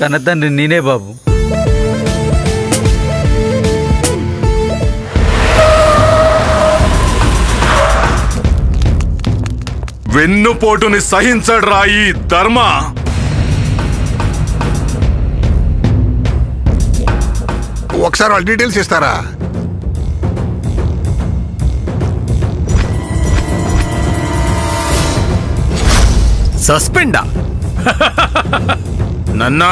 కన్నతండ్రి నేనే బాబు వెన్నుపోటుని సహించడ్రా ఈ ధర్మ ఒకసారి వాళ్ళ డీటెయిల్స్ ఇస్తారా సస్పెండా నన్నా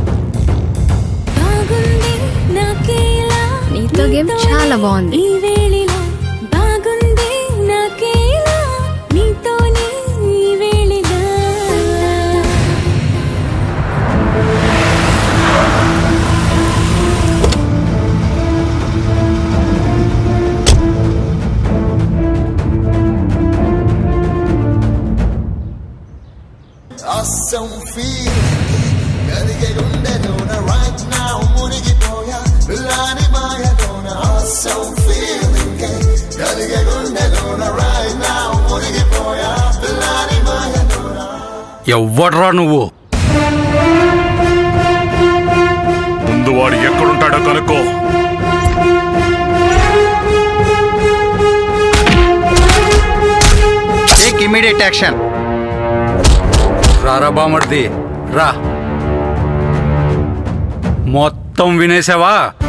బాగుంది నాకేలా నీతో గేమ్ చాలా బాగుంది ఈ వేళలో బాగుంది నాకేలా నీతోనే ఈ వేళలో Awesome feeling కలిగే గుండెలోన right now మునిగిపోయా పిల్లాని మాయలోన awesome feeling కలిగే గుండెలోన right now మునిగిపోయా పిల్లాని మాయలోన ఎవ్వడ్రా నువ్వు ముందు వాడు ఎక్కడుంటాడో కనుక్కో టేక్ ఇమీడియట్ యాక్షన్ రారా బామర్ది రా మొత్తం వినేసావా